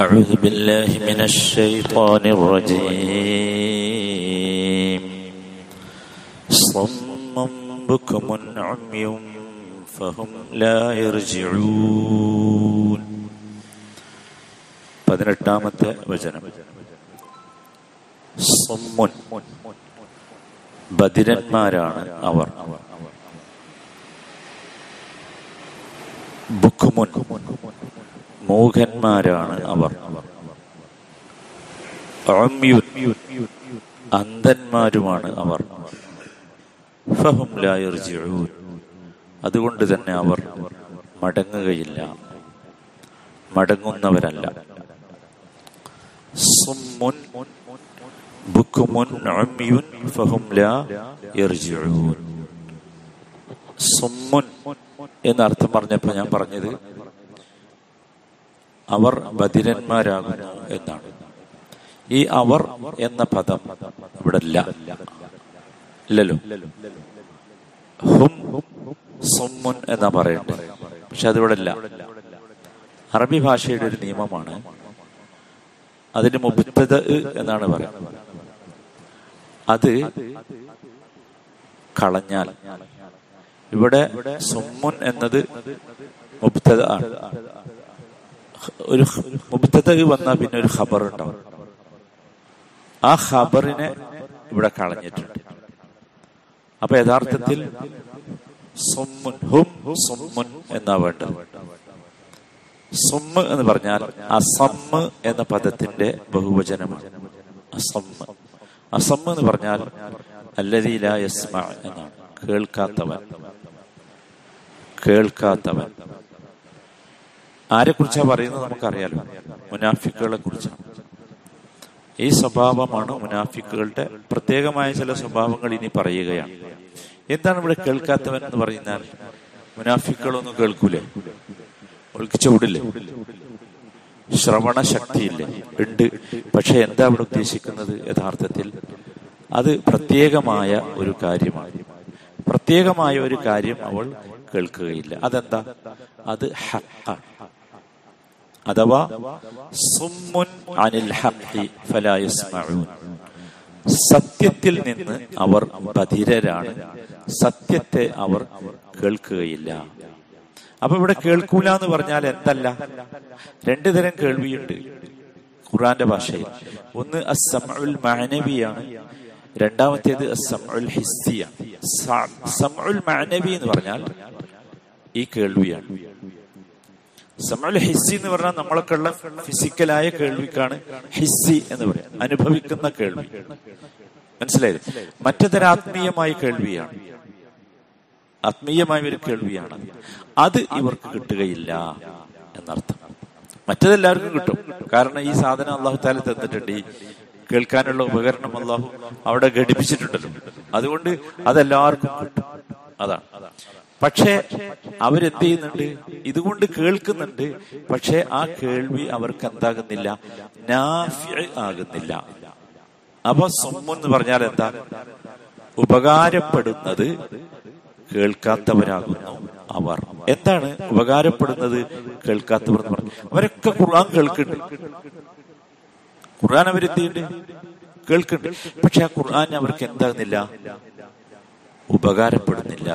أعوذ بالله من الشيطان الرجيم صم بكم عمي فهم لا يرجعون പതിനെട്ടാമത്തെ വചനം സൊമ്മുൻ ബദിരന്മാരാണ് അവർ ബുക്കുമുൻ മൂഖന്മാരാണ് അവർ ഉമ്യുൻ, അന്ധന്മാരുമാണ് അവർ ഫഹും ലാ യർജിഊൻ. അതുകൊണ്ട് തന്നെ അവർ മടങ്ങുകയില്ല മടങ്ങുന്നവരല്ല സുമ്മുൻ ബുക്കുമുൻ ഉമ്യുൻ ഫഹും ലാ യർജിഊൻ. സുമ്മുൻ എന്നർത്ഥം പറഞ്ഞപ്പോ ഞാൻ പറഞ്ഞത് അവർ ബദിരന്മാരാകുന്നു എന്നാണ് ഈ അവർ എന്ന പദം ഇവിടെ ഇല്ല ഇല്ലല്ലോ ഹും സുമ്മുൻ എന്നാ പറയണ്ടേ പക്ഷെ അതിവിടെ ഇല്ല അറബി ഭാഷയുടെ ഒരു നിയമമാണ് അതിന് മുബത്തത് എന്നാണ് പറയുന്നത് അത് കളഞ്ഞാൽ ഇവിടെ സുമ്മുൻ എന്നത് മുബത്തത ആണ് ഒരു മുബത്തത വന്നാൽ പിന്നെ ഒരു ഖബർ ഉണ്ടാവും ആ ഖബറിനെ ഇവിടെ കളഞ്ഞിട്ടുണ്ട് അപ്പൊ യഥാർത്ഥത്തിൽ സുമ്മുൻ ഹും സുമ്മുൻ എന്നാ വേണ്ടത് സുമ്മ് എന്ന് പറഞ്ഞാൽ അസമ്മ് എന്ന പദത്തിന്റെ ബഹുവചനമാണ് അസമ്മ് അസമ്മ് എന്ന് പറഞ്ഞാൽ അല്ലതീല യസ്മ എന്നാണ് കേൾക്കാത്തവൻ കേൾക്കാത്തവൻ ആരെ കുറിച്ചാണ് പറയുന്നത് നമുക്കറിയാലോ മുനാഫിക്കുകളെ കുറിച്ചാണ് ഈ സ്വഭാവമാണ് മുനാഫിക്കുകളുടെ പ്രത്യേകമായ ചില സ്വഭാവങ്ങൾ ഇനി പറയുകയാണ് എന്താണ് ഇവിടെ കേൾക്കാത്തവൻ എന്ന് പറയുന്നാൽ മുനാഫിക്കുകളൊന്നും കേൾക്കൂലേ അവൾക്ക് ചൂടില്ലേ ശ്രവണ ശക്തിയില്ലേ ഉണ്ട് പക്ഷെ എന്താ ഇവിടെ ഉദ്ദേശിക്കുന്നത് യഥാർത്ഥത്തിൽ അത് പ്രത്യേകമായ ഒരു കാര്യമാണ് പ്രത്യേകമായ ഒരു കാര്യം അവൾ കേൾക്കുകയില്ല അതെന്താ അത് ഹഖാണ് അഥവാ സുമ്മുൻ അനിൽ ഹഖി ഫലാ യസ്മഊൻ സത്യത്തിൽ നിന്ന് അവർ ബധിരരാണ് സത്യത്തെ അവർ കേൾക്കുകയില്ല അപ്പൊ ഇവിടെ കേൾക്കൂല എന്ന് പറഞ്ഞാൽ എന്തല്ല രണ്ടു തരം കേൾവിയുണ്ട് ഖുറാന്റെ ഭാഷയിൽ ഒന്ന് അസമുൽ മാനവിയാണ് രണ്ടാമത്തേത് അസമുൽ ഹിസ്സിയാണ് സമുൽ മാനവി എന്ന് പറഞ്ഞാൽ ഈ കേൾവിയാണ് സമൽ ഹിസ്സി എന്ന് പറഞ്ഞാൽ നമ്മളൊക്കെ ഉള്ള ഫിസിക്കലായ കേൾവിക്കാണ് ഹിസ്സി എന്ന് പറയാം അനുഭവിക്കുന്ന കേൾവി മനസ്സിലായത് മറ്റൊരു ആത്മീയമായ കേൾവിയാണ് ആത്മീയമായ ഒരു കേൾവിയാണ് അത് ഇവർക്ക് കിട്ടുകയില്ല എന്നർത്ഥം മറ്റതെല്ലാവർക്കും കിട്ടും കാരണം ഈ സാധനം അള്ളാഹു താല തന്നിട്ടുണ്ട് ഈ കേൾക്കാനുള്ള ഉപകരണം അള്ളാഹു അവിടെ ഘടിപ്പിച്ചിട്ടുണ്ടല്ലോ അതുകൊണ്ട് അതെല്ലാവർക്കും കിട്ടും അതാണ് പക്ഷേ അവരെന്ത് ചെയ്യുന്നുണ്ട് ഇതുകൊണ്ട് കേൾക്കുന്നുണ്ട് പക്ഷെ ആ കേൾവി അവർക്ക് എന്താകുന്നില്ല നാഫ്യ ആകുന്നില്ല അപ്പൊ സുമ്മെന്ന് പറഞ്ഞാൽ എന്താ ഉപകാരപ്പെടുന്നത് കേൾക്കാത്തവരാകുന്നു അവർ എന്താണ് ഉപകാരപ്പെടുന്നത് കേൾക്കാത്തവർ എന്ന് പറഞ്ഞു അവരൊക്കെ ഖുർആൻ കേൾക്കുന്നുണ്ട് ഖുർആൻ അവരെത്തിയുണ്ട് കേൾക്കുന്നുണ്ട് പക്ഷെ ആ ഖുർആൻ അവർക്ക് എന്താകുന്നില്ല ഉപകാരപ്പെടുന്നില്ല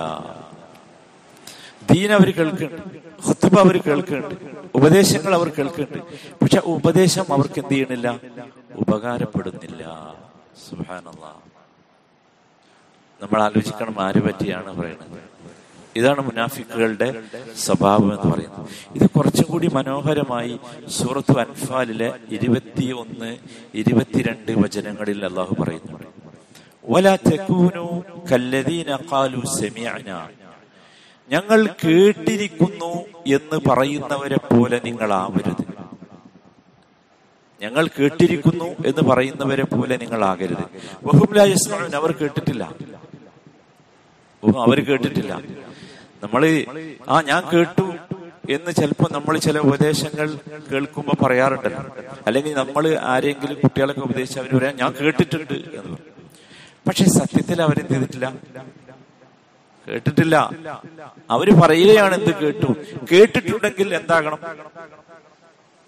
ദീൻ അവർ കേൾക്കുന്നുണ്ട് ഹുത്തുബ അവർ കേൾക്കുന്നുണ്ട് ഉപദേശങ്ങൾ അവർ കേൾക്കുന്നുണ്ട് പക്ഷെ ഉപദേശം അവർക്ക് എന്ത് ചെയ്യണില്ല ഉപകാരപ്പെടുന്നില്ല സുഹാനല്ല നമ്മൾ ആലോചിക്കണം ആരെ പറ്റിയാണ് പറയുന്നത് ഇതാണ് മുനാഫിക്കുകളുടെ സ്വഭാവം എന്ന് പറയുന്നത് ഇത് കുറച്ചും കൂടി മനോഹരമായി സൂറത്തു അൻഫാലിലെ ഇരുപത്തി ഒന്ന് ഇരുപത്തിരണ്ട് വചനങ്ങളിൽ അള്ളാഹു പറയുന്നുണ്ട് ولا تكونوا كالذين قالوا سمعنا ഞങ്ങൾ കേട്ടിരിക്കുന്നു എന്ന് പറയുന്നവരെ പോലെ നിങ്ങൾ ആവരുത് ഞങ്ങൾ കേട്ടിരിക്കുന്നു എന്ന് പറയുന്നവരെ പോലെ നിങ്ങൾ ആകരുത് ബഹുബുലായസ്മാൻ അവർ കേട്ടിട്ടില്ല അവർ കേട്ടിട്ടില്ല നമ്മള് ആ ഞാൻ കേട്ടു എന്ന് ചിലപ്പോ നമ്മൾ ചില ഉപദേശങ്ങൾ കേൾക്കുമ്പോ പറയാറുണ്ടല്ലോ അല്ലെങ്കിൽ നമ്മൾ ആരെങ്കിലും കുട്ടികളൊക്കെ ഉപദേശിച്ച് അവർ പറയാം ഞാൻ കേട്ടിട്ടുണ്ട് എന്ന് പറയും പക്ഷെ സത്യത്തിൽ അവരെന്ത് ചെയ്തിട്ടില്ല കേട്ടിട്ടില്ല അവര് പറയുകയാണ് എന്ത് കേട്ടു കേട്ടിട്ടുണ്ടെങ്കിൽ എന്താകണം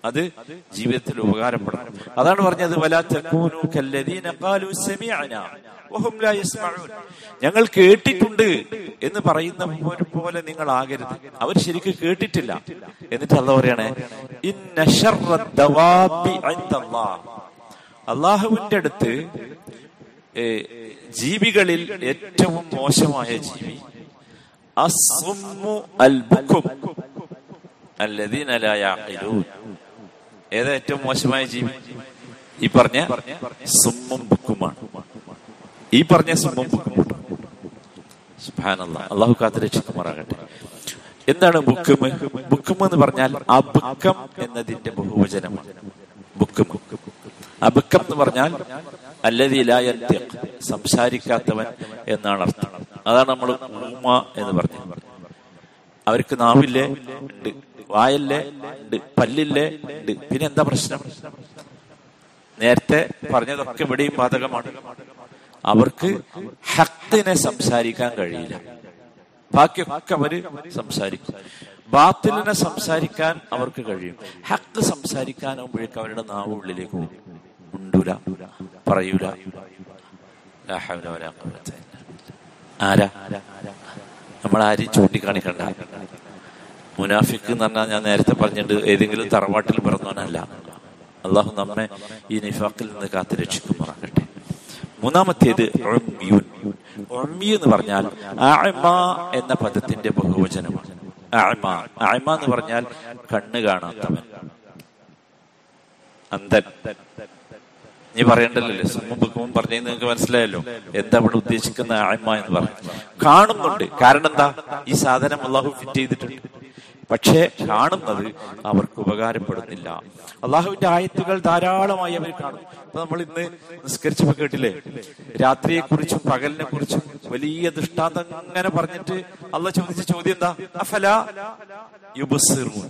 അത് ജീവിതത്തിൽ ഉപകാരപ്പെടണം അതാണ് പറഞ്ഞത് വലാ തകൂനു കല്ലദീന ഖാലു സമീഅന വഹും ലാ യസ്മഊൻ ഞങ്ങൾ കേട്ടിട്ടുണ്ട് എന്ന് പറയുന്ന പോലെ- പോലെ നിങ്ങൾ ആകരുത് അവർ ശരിക്കും കേട്ടിട്ടില്ല എന്നിട്ട് അല്ല പറയണേ ഇന്ന ശർറ ദവാബി ഇൻദല്ലാഹ് അള്ളാഹുവിന്റെ അടുത്ത് ഏ, ജീവികളിൽ ഏറ്റവും മോശമായ ജീവി അസ്സുമ്മു അൽ ബുക്കും അല്ലദീന ലാ യഅഖിലൂൻ ഏതാ ഏറ്റവും മോശമായ ജീവി ഈ പറഞ്ഞ സുമ്മും ബുക്കുമാണ് ഈ പറഞ്ഞ സുമ്മും ബുക്കും സുബ്ഹാനല്ലാഹ് അള്ളാഹു കാത്ത് രക്ഷിക്കുമാറാകട്ടെ എന്താണ് ബുക്കും ബുക്കും എന്ന് പറഞ്ഞാൽ അബുക്കം എന്നതിന്റെ ബഹുവചനമാണ് ബുക്കും അബുക്കം എന്ന് പറഞ്ഞാൽ അല്ലതിലായ സംസാരിക്കാത്തവൻ എന്നാണ് അർത്ഥം അതാണ് നമ്മൾ ഊമ എന്ന് പറഞ്ഞത് അവർക്ക് നാവില്ലേ ഉണ്ട് വായല്ലേ ഉണ്ട് പല്ലില്ലേ ഉണ്ട് പിന്നെ എന്താ പ്രശ്നം നേരത്തെ പറഞ്ഞതൊക്കെ ഇവിടെയും ബാധകമാണ് അവർക്ക് ഹത്തിനെ സംസാരിക്കാൻ കഴിയില്ല ബാക്കിയൊക്കെ അവര് സംസാരിക്കും ബാത്തിലിനെ സംസാരിക്കാൻ അവർക്ക് കഴിയും ഹക്ക് സംസാരിക്കാനാകുമ്പോഴേക്കും അവരുടെ നാവ് ഉള്ളിലേക്ക് പോകും ഉണ്ടൂല പറയൂല ലാ ഹൗല വലാ ഖുവത ഇല്ലാ ബില്ലാ. ആരാ നമ്മൾ ആരെയും ചൂണ്ടിക്കാണിക്കണ്ട മുനാഫിക്ക് എന്ന് പറഞ്ഞാൽ ഞാൻ നേരത്തെ പറഞ്ഞിട്ടുണ്ട് ഏതെങ്കിലും തറവാട്ടിൽ പിറന്നവനല്ല അള്ളാഹു നമ്മെ ഈ നിഫാക്കിൽ നിന്ന് കാത്തു രക്ഷിക്കുമാറാകട്ടെ മൂന്നാമത്തേത് ഉമ്മിയുൻ. ഉമ്മി എന്ന് പറഞ്ഞാൽ അഅ്മ എന്ന പദത്തിന്റെ ബഹുവചനമാണ് അഅ്മ അഅ്മ എന്ന് പറഞ്ഞാൽ കണ്ണ് കാണാത്തവൻ അന്ധൻ നീ പറയണ്ടല്ലോ സുമ്മും പറഞ്ഞത് നിങ്ങൾക്ക് മനസ്സിലായല്ലോ എന്താ ഇവിടെ ഉദ്ദേശിക്കുന്ന ആയ്മ എന്ന് പറഞ്ഞു കാണുന്നുണ്ട് കാരണം എന്താ ഈ സാധനം അള്ളാഹു ഫിറ്റ് ചെയ്തിട്ടുണ്ട് പക്ഷേ കാണുന്നത് അവർക്ക് ഉപകാരപ്പെടുന്നില്ല അള്ളാഹുവിന്റെ ആയത്തുകൾ ധാരാളമായി അവർ കാണും ഇപ്പൊ നമ്മൾ ഇന്ന് നിസ്കരിച്ചപ്പോ കേട്ടില്ലേ രാത്രിയെ കുറിച്ചും പകലിനെ കുറിച്ചും വലിയ ദൃഷ്ടാന്തം അങ്ങനെ പറഞ്ഞിട്ട് അള്ള ചോദിച്ച ചോദ്യം എന്താ അഫല യുബസിറൂൻ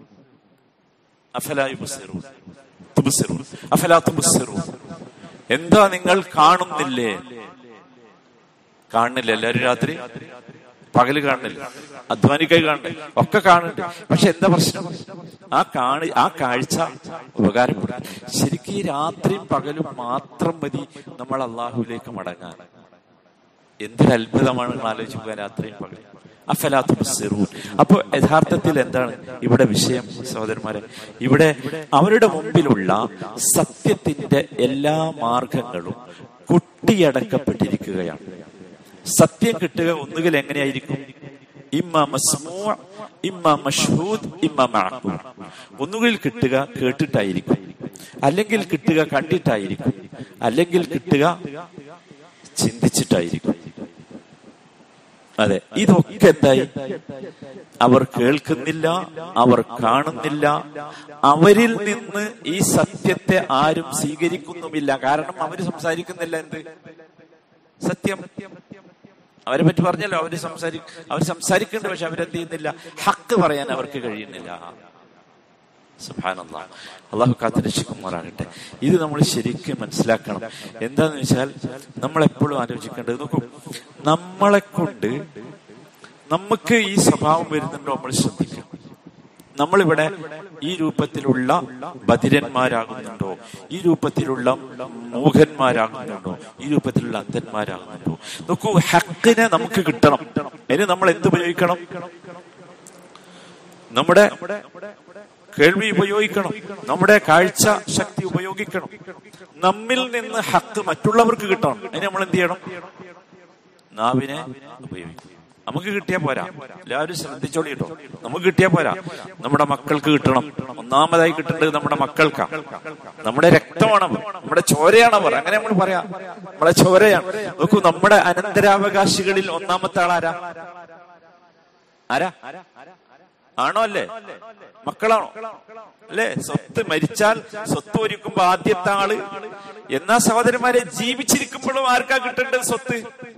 അഫല യുബസിറൂൻ തുബ്സിറൂൻ. അഫലാ തുബ്സിറൂൻ. എന്താ നിങ്ങൾ കാണുന്നില്ലേ കാണുന്നില്ല എല്ലാരും രാത്രി പകല് കാണുന്നില്ല അധ്വാനിക്കായി കാണുന്നില്ല ഒക്കെ കാണുന്നുണ്ട് പക്ഷെ എന്താ പ്രശ്നം ആ കാണി ആ കാഴ്ച ഉപകാരപ്പെടും ശരിക്കും ഈ രാത്രിയും പകലും മാത്രം മതി നമ്മൾ അള്ളാഹുലേക്ക് മടങ്ങാൻ എന്തൊരു അത്ഭുതമാണ് നിങ്ങൾ ആലോചിക്കുക രാത്രിയും പകലും അഫലാത്ത് ബസ്സിറൂൻ. അപ്പൊ യഥാർത്ഥത്തിൽ എന്താണ് ഇവിടെ വിഷയം സഹോദരന്മാരെ ഇവിടെ അവരുടെ മുമ്പിലുള്ള സത്യത്തിന്റെ എല്ലാ മാർഗങ്ങളും കൊട്ടിയടക്കപ്പെട്ടിരിക്കുകയാണ് സത്യം കിട്ടുക ഒന്നുകിൽ എങ്ങനെയായിരിക്കും ഇമ്മ മസ്മൂ ഇമ്മ മഷ്ഹൂദ് ഇമ്മ മഅഖൂൽ ഒന്നുകിൽ കിട്ടുക കേട്ടിട്ടായിരിക്കും അല്ലെങ്കിൽ കിട്ടുക കണ്ടിട്ടായിരിക്കും അല്ലെങ്കിൽ കിട്ടുക ചിന്തിച്ചിട്ടായിരിക്കും അതെ ഇതൊക്കെ എന്തായി അവർ കേൾക്കുന്നില്ല അവർ കാണുന്നില്ല അവരിൽ നിന്ന് ഈ സത്യത്തെ ആരും സ്വീകരിക്കുന്നുമില്ല കാരണം അവര് സംസാരിക്കുന്നില്ല എന്ത് സത്യം അവരെ പറ്റി പറഞ്ഞല്ലോ അവര് സംസാരി അവർ സംസാരിക്കുന്നുണ്ട് പക്ഷെ അവരെന്ത് ചെയ്യുന്നില്ല ഹക്ക് പറയാൻ അവർക്ക് കഴിയുന്നില്ല സുബ്ഹാനല്ലാഹ് അള്ളാഹു കാത്തിരക്ഷിക്കുമാറാകട്ടെ ഇത് നമ്മൾ ശരിക്കും മനസ്സിലാക്കണം എന്താന്ന് വെച്ചാൽ നമ്മൾ എപ്പോഴും ആലോചിക്കേണ്ടത് നോക്കൂ നമ്മളെ കൊണ്ട് നമുക്ക് ഈ സ്വഭാവം വരുന്നുണ്ടോ നമ്മൾ ശ്രദ്ധിക്കണം നമ്മളിവിടെ ഈ രൂപത്തിലുള്ള ബധിരന്മാരാകുന്നുണ്ടോ ഈ രൂപത്തിലുള്ള മൂഖന്മാരാകുന്നുണ്ടോ ഈ രൂപത്തിലുള്ള അന്ധന്മാരാകുന്നുണ്ടോ നോക്കൂ ഹക്കിനെ നമുക്ക് കിട്ടണം അതിന് നമ്മൾ എന്ത് ഉപയോഗിക്കണം നമ്മുടെ കേൾവി ഉപയോഗിക്കണം നമ്മുടെ കാഴ്ച ശക്തി ഉപയോഗിക്കണം നമ്മിൽ നിന്ന് ഹക്ക് മറ്റുള്ളവർക്ക് കിട്ടണം അതിന് നമ്മൾ എന്ത് ചെയ്യണം നാവിനെ ഉപയോഗിക്കും നമുക്ക് കിട്ടിയാ പോരാ എല്ലാവരും ശ്രദ്ധിച്ചോളി കേട്ടോ നമുക്ക് കിട്ടിയാ പോരാ നമ്മുടെ മക്കൾക്ക് കിട്ടണം ഒന്നാമതായി കിട്ടേണ്ടത് നമ്മുടെ മക്കൾക്കാ നമ്മുടെ രക്തമാണ് അവർ നമ്മുടെ ചോരയാണ് അവർ അങ്ങനെ നമ്മൾ പറയാം നമ്മുടെ ചോരയാണ് നോക്കൂ നമ്മുടെ അനന്തരാവകാശികളിൽ ഒന്നാമത്തെ ആളാരാ ആരാ ആണോ അല്ലേ മക്കളാണോ അല്ലേ സ്വത്ത് മരിച്ചാൽ സ്വത്ത് ഒരുക്കുമ്പോ ആദ്യത്തെ ആള് എന്നാ സഹോദരന്മാരെ ജീവിച്ചിരിക്കുമ്പോഴും ആർക്കാ കിട്ടേണ്ടത് സ്വത്ത്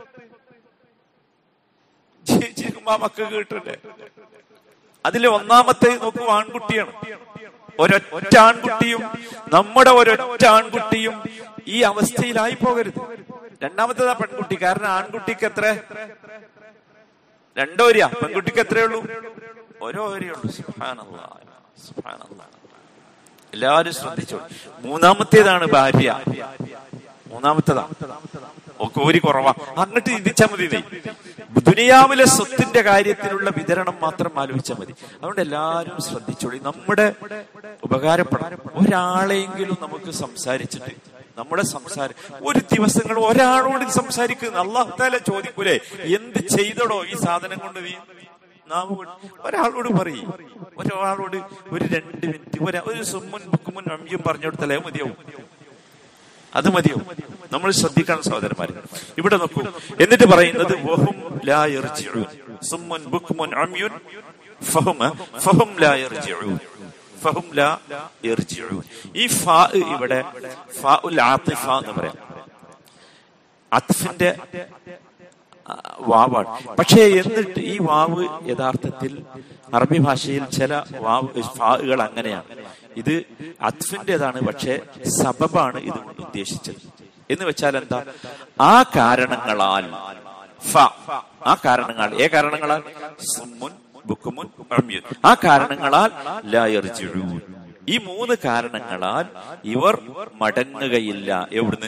ജീവിച്ചിരിക്കുമ്പോ ആ മക്കൾക്ക് കിട്ടണ്ടേ അതിലെ ഒന്നാമത്തെ നോക്കൂ ആൺകുട്ടിയാണ് ഒരൊറ്റ ആൺകുട്ടിയും നമ്മുടെ ഒരൊറ്റ ആൺകുട്ടിയും ഈ അവസ്ഥയിലായി പോകരുത് രണ്ടാമത്തേതാ പെൺകുട്ടി കാരണം ആൺകുട്ടിക്ക് എത്ര രണ്ടോരിയാ പെൺകുട്ടിക്ക് എത്രയേ ഉള്ളൂ ഓരോ ഓരേ ഉള്ളൂ സുബ്ഹാനല്ലാഹ് സുബ്ഹാനല്ലാഹ് എല്ലാവരും ശ്രദ്ധിച്ചോളൂ മൂന്നാമത്തേതാണ് ഭാര്യ മൂന്നാമത്തേതാ ഒക്കെ ഒരു കുറവാ അങ്ങോട്ട് ചിന്തിച്ചാൽ മതി നീ. ദുനിയാവിലെ സ്വത്തിന്റെ കാര്യത്തിലുള്ള വിതരണം മാത്രം ആലോചിച്ചാൽ മതി അതുകൊണ്ട് എല്ലാവരും ശ്രദ്ധിച്ചോളി നമ്മുടെ ഉപകാരപ്പെടാൻ ഒരാളെങ്കിലും നമുക്ക് സംസാരിച്ചിട്ട് നമ്മുടെ സംസാരം ഒരു ദിവസങ്ങൾ ഒരാളോട് സംസാരിക്കുന്നു അള്ളാഹുത്താല ചോദിക്കൂലേ എന്ത് ചെയ്തടോ ഈ സാധനം കൊണ്ട് നീ നാവ് കൊണ്ട് ഒരാളോട് പറയും ഒരാളോട് ഒരു രണ്ട് മിനിറ്റ് ഒരാ- ഒരു സുമ്മുൻ ബുക്കുമുൻ അമ്പിയും പറഞ്ഞു കൊടുത്താലേ മതിയാവും അത് മതിയോ നമ്മൾ ശ്രദ്ധിക്കണം സഹോദരന്മാരെ ഇവിടെ നോക്കൂ എന്നിട്ട് പറയുന്നത് വഹും ലാ യർജിഊൻ സുമ്മുൻ ബുക്മുൻ അമ്യുൻ ഫഹും ഫഹും ലാ യർജിഊൻ ഫഹും ലാ യർജിഊൻ ഈ ഫാ ഇവിടെ ഫാഉൽ ആത്തിഫ എന്ന് പറയാം അത്ഫിന്റെ ആ, വാവാണ് പക്ഷേ എന്നിട്ട് ഈ വാവ് യഥാർത്ഥത്തിൽ അറബി ഭാഷയിൽ ചില വാവ് ഫാകൾ അങ്ങനെയാണ് ഇത് അത്ഫിന്റേതാണ് പക്ഷേ സബബാണ് ഇതുകൊണ്ട് ഉദ്ദേശിച്ചത് എന്ന് വെച്ചാൽ എന്താ ആ കാരണങ്ങളാൽ ഫ ആ കാരണങ്ങൾ ഏ കാരണങ്ങളാൽ സുമ്മുൻ ബുക്കുമുൻ ഉമ്യുൻ. ആ കാരണങ്ങളാൽ ലാ യർജിഊൻ. ഈ മൂന്ന് കാരണങ്ങളാൽ ഇവർ മടങ്ങുകയില്ല എവിടുന്ന്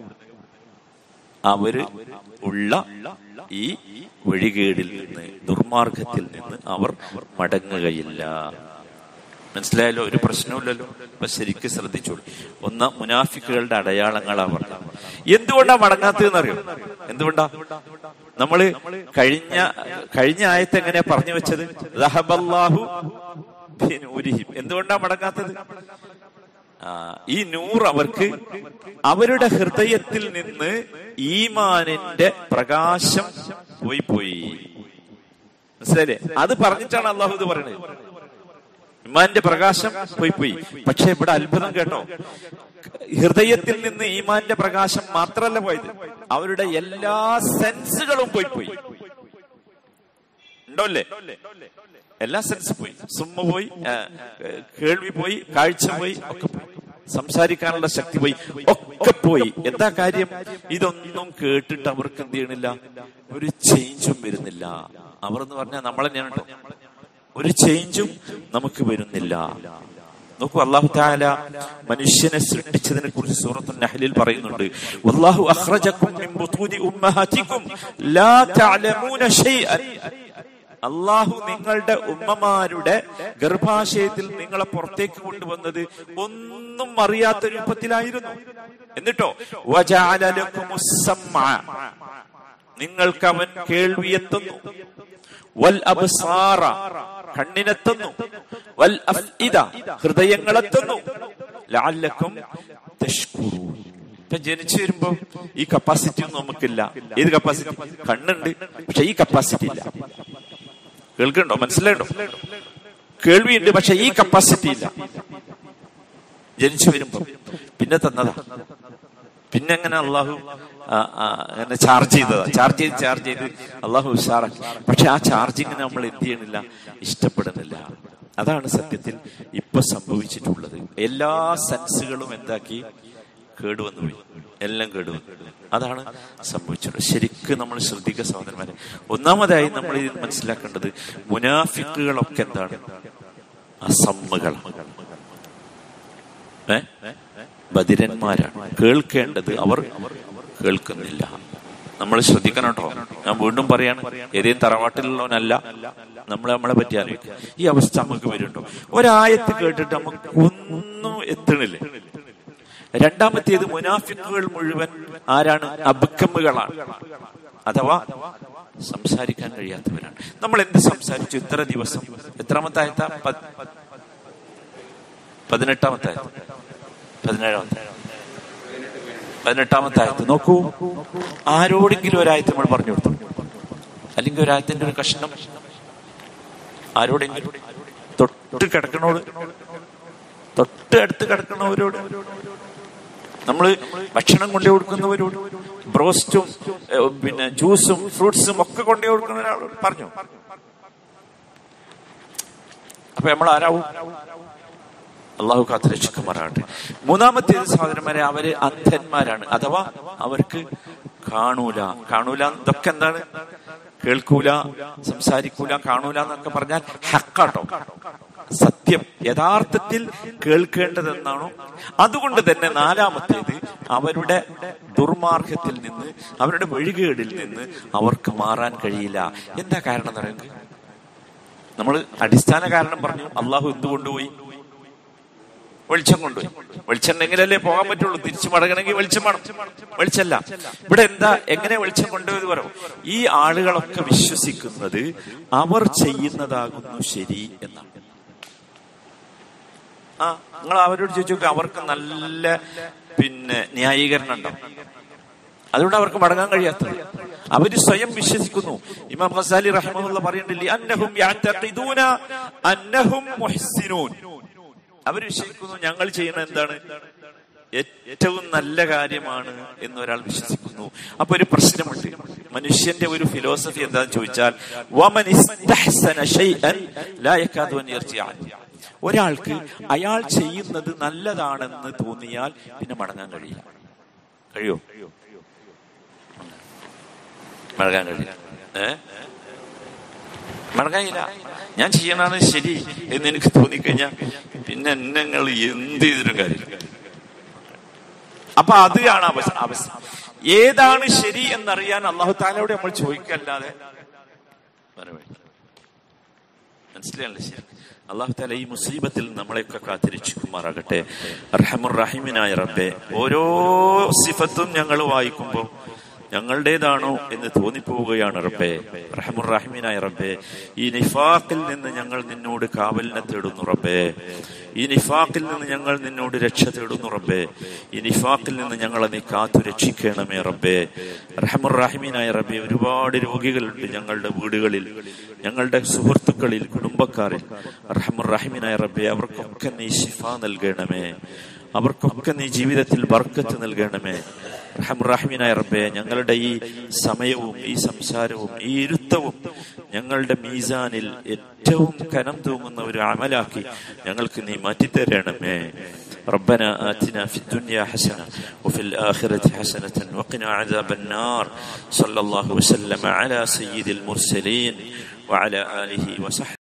അവര് ഉള്ള ഈ വഴികേടിൽ നിന്ന് ദുർമാർഗത്തിൽ നിന്ന് അവർ മടങ്ങുകയില്ല മനസ്സിലായല്ലോ ഒരു പ്രശ്നമില്ലല്ലോ അപ്പൊ ശരിക്കും ശ്രദ്ധിച്ചോളൂ ഒന്ന് മുനാഫിക്കുകളുടെ അടയാളങ്ങളാ പറഞ്ഞത് എന്തുകൊണ്ടാ മടങ്ങാത്തതെന്ന് അറിയോ എന്തുകൊണ്ടാ നമ്മള് കഴിഞ്ഞ കഴിഞ്ഞ ആയത്ത് എങ്ങനെയാ പറഞ്ഞു വെച്ചത് റഹബല്ലാഹു ബിനൂരിഹിം. എന്തുകൊണ്ടാ മടങ്ങാത്തത് ആ, ഈ നൂർ അവർക്ക് അവരുടെ ഹൃദയത്തിൽ നിന്ന് ഈമാനിന്റെ പ്രകാശം പോയി പോയി മനസ്സിലായില്ലേ അത് പറഞ്ഞിട്ടാണ് അള്ളാഹു ഇത് പറയുന്നത് ഈമാന്റെ പ്രകാശം പോയി പോയി പക്ഷെ ഇവിടെ അത്ഭുതം കേട്ടോ ഹൃദയത്തിൽ നിന്ന് ഈമാന്റെ പ്രകാശം മാത്രല്ല പോയത് അവരുടെ എല്ലാ സെൻസുകളും പോയി പോയി ഉണ്ടോ അല്ലേ എല്ലാ സെൻസ് പോയി സുമ്മ പോയി ആ, കേൾവി പോയി കാഴ്ച പോയി ഒക്കെ പോയി സംസാരിക്കാനുള്ള ശക്തി പോയി ഒക്കെ പോയി എന്താ കാര്യം ഇതൊന്നും കേട്ടിട്ട് അവർക്ക് എന്ത് ചെയ്യണില്ല ഒരു ചേഞ്ചും വരുന്നില്ല അവർ എന്ന് പറഞ്ഞാൽ നമ്മൾ തന്നെയാണ് കേട്ടോ ഒരു ചേഞ്ചും നമുക്ക് വരുന്നില്ല നോക്കൂ അള്ളാഹു താല മനുഷ്യനെ സൃഷ്ടിച്ചതിനെ കുറിച്ച് സൂറത്തു നഹലിൽ പറയുന്നുണ്ട് വല്ലാഹു അഖ്റജക്കും മിൻ ബുതൂനി ഉമ്മഹാതിക്കും ലാ തഅലമൂന ഷൈഅൻ അള്ളാഹു നിങ്ങളുടെ ഉമ്മമാരുടെ ഗർഭാശയത്തിൽ നിങ്ങളെ പുറത്തേക്ക് കൊണ്ടുവന്നത് ഒന്നും അറിയാത്ത രൂപത്തിലായിരുന്നു എന്നിട്ടോ വജഅല ലക്കുമുസ് സമഅ. നിങ്ങൾക്ക് അവൻ കേൾവി എത്തുന്നു വൽ അബ്സാറ കണ്ണിനെത്തുന്നു വൽ അഫ്ഇദ ഹൃദയങ്ങളെത്തുന്നു ലഅല്ലക്കും തഷ്കുറൂൻ ഇപ്പൊ ജനിച്ചു വരുമ്പോ ഈ കപ്പാസിറ്റി ഒന്നും നമുക്കില്ല ഏത് കപ്പാസിറ്റി കണ്ണുണ്ട് പക്ഷെ ഈ കപ്പാസിറ്റി ഇല്ല കേൾക്കുന്നുണ്ടോ മനസ്സിലായിട്ടോ കേൾവിയുണ്ട് പക്ഷെ ഈ കപ്പാസിറ്റി ഇല്ല ജനിച്ചു വരുമ്പോ പിന്നെ തന്നതാ പിന്നെ എങ്ങനെ അള്ളാഹു ആ, ആ, അങ്ങനെ ചാർജ് ചെയ്തതാ ചാർജ് ചെയ്ത് ചാർജ് ചെയ്ത് അള്ളാഹു ഉഷാറാക്കി പക്ഷെ ആ ചാർജിങ് നമ്മൾ എന്ത് ചെയ്യണില്ല ഇഷ്ടപ്പെടുന്നില്ല അതാണ് സത്യത്തിൽ ഇപ്പൊ സംഭവിച്ചിട്ടുള്ളത് എല്ലാ സെൻസുകളും എന്താക്കി കേടുവന്നു പോയി എല്ലാം കേടുവന്നു അതാണ് സംഭവിച്ചത് ശരിക്കും നമ്മൾ ശ്രദ്ധിക്കുക സഹോദരന്മാരെ ഒന്നാമതായി നമ്മൾ ഇത് മനസ്സിലാക്കേണ്ടത് മുനാഫിക്കുകളൊക്കെ എന്താണ് അസമ്മുകളാണ് ഏ ബദിരന്മാരാണ് കേൾക്കേണ്ടത് അവർ കേൾക്കുന്നില്ല നമ്മൾ ശ്രദ്ധിക്കണം കേട്ടോ ഞാൻ വീണ്ടും പറയാണ് ഏതേലും തറവാട്ടിലുള്ളവനല്ല നമ്മൾ നമ്മളെ പറ്റി ആലോചിക്കുക ഈ അവസ്ഥ നമുക്ക് വരുന്നുണ്ടോ ഒരായത്ത് കേട്ടിട്ട് നമുക്ക് ഒന്നും എത്തണില്ല രണ്ടാമത്തേത് മുനാഫിക്കുകൾ മുഴുവൻ ആരാണ് അബുക്കമ്മുകളാണ് അഥവാ സംസാരിക്കാൻ കഴിയാത്തവരാണ് നമ്മൾ എന്ത് സംസാരിച്ചു ഇത്ര ദിവസം എത്രാമത്തെ ആയത്ത പ- പതിനെട്ടാമത്തെ ആയത്ത് പതിനേഴാമത്തെ പതിനെട്ടാമത്തെ ആയത്ത് നോക്കൂ ആരോടെങ്കിലും ഒരായത്ത് നമ്മൾ പറഞ്ഞു കൊടുത്തു അല്ലെങ്കിൽ ഒരായത്തിന്റെ ഒരു കഷ്ണം ആരോടെങ്കിലും തൊട്ട് കിടക്കണോട് തൊട്ട് അടുത്ത് കിടക്കണവരോട് നമ്മള് ഭക്ഷണം കൊണ്ടു കൊടുക്കുന്നവരോട് ബ്രോസ്റ്റും ഏഹ്, പിന്നെ ജ്യൂസും ഫ്രൂട്ട്സും ഒക്കെ കൊണ്ടു കൊടുക്കുന്ന ഒരാളോട് പറഞ്ഞു അപ്പൊ നമ്മൾ ആരാവും അള്ളാഹു കാത്ത് രക്ഷിക്കുമാറാകട്ടെ മൂന്നാമത്തേത് സഹോദരന്മാരെ അവര് അന്ധന്മാരാണ് അഥവാ അവർക്ക് കാണൂല കാണൂല ഇതൊക്കെ എന്താണ് കേൾക്കൂല സംസാരിക്കൂല കാണൂല എന്നൊക്കെ പറഞ്ഞാൽ ഹക്കാട്ടോ സത്യം യഥാർത്ഥത്തിൽ കേൾക്കേണ്ടതെന്നാണോ അതുകൊണ്ട് തന്നെ നാലാമത്തേത് അവരുടെ ദുർമാർഗത്തിൽ നിന്ന് അവരുടെ വഴികേടിൽ നിന്ന് അവർക്ക് മാറാൻ കഴിയില്ല എന്താ കാരണം എന്ന് പറയുന്നത് നമ്മൾ അടിസ്ഥാന കാരണം പറഞ്ഞു അള്ളാഹു എന്തുകൊണ്ടുപോയി വെളിച്ചം കൊണ്ടുപോയി വെളിച്ചം ഉണ്ടെങ്കിലല്ലേ പോകാൻ പറ്റുള്ളൂ തിരിച്ചു മടങ്ങണമെങ്കിൽ വെളിച്ചം വേണം വെളിച്ചല്ല ഇവിടെ എന്താ എങ്ങനെ വെളിച്ചം കൊണ്ടുപോയത് പറയും ഈ ആളുകളൊക്കെ വിശ്വസിക്കുന്നത് അവർ ചെയ്യുന്നതാകുന്നു ശരി എന്നാണ് ആ നിങ്ങൾ അവരോട് ചോദിച്ചു നോക്കുക അവർക്ക് നല്ല പിന്നെ ന്യായീകരണം ഉണ്ടാവും അതുകൊണ്ട് അവർക്ക് മടങ്ങാൻ കഴിയാത്തത് അവര് സ്വയം വിശ്വസിക്കുന്നു ഇമാം ഖസാലി റഹ്മുള്ള പറയുന്നില്ലേ അന്നഹും യഅ്തഖിദൂന അന്നഹും മുഹ്സിനൂൻ അവർ വിശ്വസിക്കുന്നു ഞങ്ങൾ ചെയ്യുന്ന എന്താണ് ഏറ്റവും നല്ല കാര്യമാണ് എന്ന് ഒരാൾ വിശ്വസിക്കുന്നു അപ്പൊ ഒരു പ്രശ്നമുണ്ട് മനുഷ്യന്റെ ഒരു ഫിലോസഫി എന്താന്ന് ചോദിച്ചാൽ വമൻ ഇസ്തഹ്സന ശൈഅൻ ലാ യകാദു അൻ യർജിഅ ഒരാൾക്ക് അയാൾ ചെയ്യുന്നത് നല്ലതാണെന്ന് തോന്നിയാൽ പിന്നെ മടങ്ങാൻ കഴിയില്ല കഴിയോ മടങ്ങാൻ കഴിയില്ല ഏ മടങ്ങാനില്ല ഞാൻ ചെയ്യണതാണ് ശരി എന്ന് എനിക്ക് തോന്നിക്കഴിഞ്ഞാൽ പിന്നെ എന്നെങ്ങൾ എന്ത് ചെയ്തിട്ടും കാര്യമില്ല അപ്പൊ അതാണ് അവസ്ഥ അവസ്ഥ ഏതാണ് ശരി എന്നറിയാൻ അള്ളാഹു താലയോട് നമ്മൾ ചോദിക്കല്ലാതെ വേറെ വഴി മനസ്സിലായല്ലേ ശരി അള്ളാഹു താല ഈ മുസീബത്തിൽ നമ്മളെയൊക്കെ കാത്തിരിച്ചുമാറാകട്ടെ റഹമുറഹിമിനായ റബ്ബെ ഓരോ സിഫത്തും ഞങ്ങൾ വായിക്കുമ്പോൾ ഞങ്ങളുടേതാണോ എന്ന് തോന്നിപ്പോവുകയാണ് റബ്ബെ റഹമുറഹിമിനായ റബ്ബെ ഈ നിഫാഖിൽ നിന്ന് ഞങ്ങൾ നിന്നോട് കാവലിനെ തേടുന്നു റബ്ബെ ഈ നിഫാഖിൽ നിന്ന് ഞങ്ങൾ നിന്നോട് രക്ഷ തേടുന്നു റബ്ബെ ഈ നിഫാഖിൽ നിന്ന് ഞങ്ങളെ നീ കാത്തു രക്ഷിക്കണമേ റബ്ബെ റഹമുറഹിമീനായ റബ്ബെ ഒരുപാട് രോഗികളുണ്ട് ഞങ്ങളുടെ വീടുകളിൽ ഞങ്ങളുടെ സുഹൃത്തുക്കളിൽ കുടുംബക്കാരിൽ റഹമുറഹിമീനായ റബ്ബെ അവർക്കൊക്കെ നീ ശിഫ നൽകണമേ അവർക്കൊക്കെ നീ ജീവിതത്തിൽ ബർക്കത്ത് നൽകണമേ റഹമുറഹിമീനായ റബ്ബെ ഞങ്ങളുടെ ഈ സമയവും ഈ സംസാരവും ഈ ഇരുത്തവും ഞങ്ങളുടെ മീസാനിൽ ഏറ്റവും കനം തൂങ്ങുന്ന ഒരു അമലാക്കി ഞങ്ങൾക്ക് നീ മാറ്റിത്തരണമേ ربنا آتنا في الدنيا حسنة وفي الآخرة حسنة وقنا عذاب النار صلى الله وسلم على سيد المرسلين وعلى آله وصحبه